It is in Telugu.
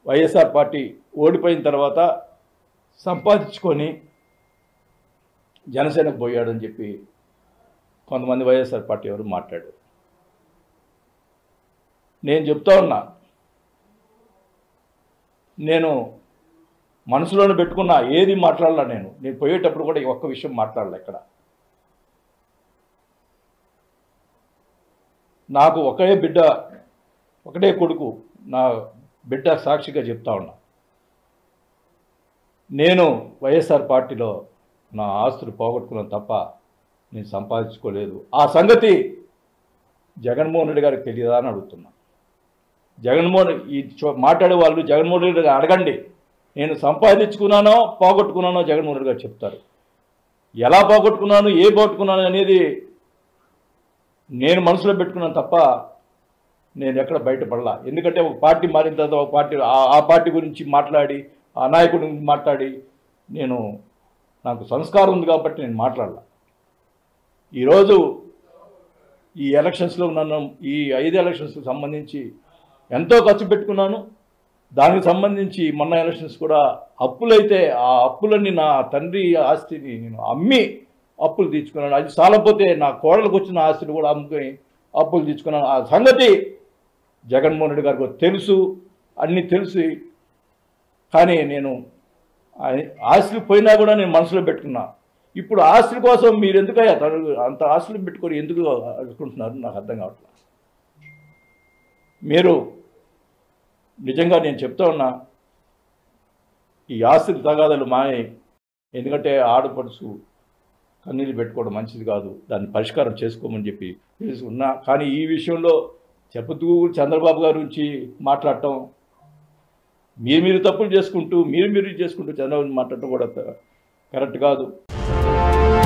వైఎస్ఆర్ పార్టీ ఓడిపోయిన తర్వాత సంపాదించుకొని జనసేనకు పోయాడని చెప్పి కొంతమంది వైఎస్ఆర్ పార్టీ ఎవరు మాట్లాడారు నేను చెప్తా ఉన్నా నేను మనసులోనే పెట్టుకున్నా ఏది మాట్లాడలా నేను నేను పోయేటప్పుడు కూడా ఈ ఒక్క విషయం మాట్లాడలే ఇక్కడ నాకు ఒకే బిడ్డ ఒకటే కొడుకు నా బిడ్డ సాక్షిగా చెప్తా ఉన్నా నేను వైఎస్ఆర్ పార్టీలో నా ఆస్తులు పోగొట్టుకున్నాను తప్ప నేను సంపాదించుకోలేదు ఆ సంగతి జగన్మోహన్ రెడ్డి గారికి తెలియదా అని అడుగుతున్నా జగన్మోహన్ ఈ చో- మాట్లాడే వాళ్ళు జగన్మోహన్ రెడ్డి గారు అడగండి నేను సంపాదించుకున్నానో పోగొట్టుకున్నానో జగన్మోహన్ రెడ్డి గారు చెప్తారు ఎలా పోగొట్టుకున్నాను ఏ పోగొట్టుకున్నాను అనేది నేను మనసులో పెట్టుకున్నాను తప్ప నేను ఎక్కడ బయటపడలా ఎందుకంటే ఒక పార్టీ మారిన తర్వాత ఒక పార్టీ ఆ- ఆ పార్టీ గురించి మాట్లాడి ఆ నాయకుడి గురించి మాట్లాడి నేను నాకు సంస్కారం ఉంది కాబట్టి నేను మాట్లాడలా ఈరోజు ఈ ఎలక్షన్స్లో నన్ను ఈ ఐదు ఎలక్షన్స్కి సంబంధించి ఎంతో ఖర్చు పెట్టుకున్నాను దానికి సంబంధించి మొన్న ఎలక్షన్స్ కూడా అప్పులైతే ఆ అప్పులన్నీ నా తండ్రి ఆస్తిని నేను అమ్మి అప్పులు తీర్చుకున్నాను అది చాలకపోతే నా కోడలకు వచ్చిన ఆస్తిని కూడా అమ్ముకొని అప్పులు తీసుకున్నాను ఆ సంగతి జగన్మోహన్ రెడ్డి గారికి తెలుసు అన్నీ తెలిసి కానీ నేను ఆ- ఆస్తులు పోయినా కూడా నేను మనసులో పెట్టుకున్నా ఇప్పుడు ఆస్తుల కోసం మీరు ఎందుకయ్యా తను అంత ఆస్తులు పెట్టుకొని ఎందుకు అనుకుంటున్నారు నాకు అర్థం కావట్లేదు మీరు నిజంగా నేను చెప్తా ఉన్నా ఈ ఆస్తులు తగాదాలు మానే ఎందుకంటే ఆడపడుచు కన్నీళ్ళు పెట్టుకోవడం మంచిది కాదు దాన్ని పరిష్కారం చేసుకోమని చెప్పి తెలుసుకున్నా కానీ ఈ విషయంలో చెప్పుతూ చంద్రబాబు గారి గురించి మాట్లాడటం మీరు మీరు తప్పులు చేసుకుంటూ మీరు మీరు చేసుకుంటూ చంద్రబాబు మాట్లాడటం కూడా కరెక్ట్ కాదు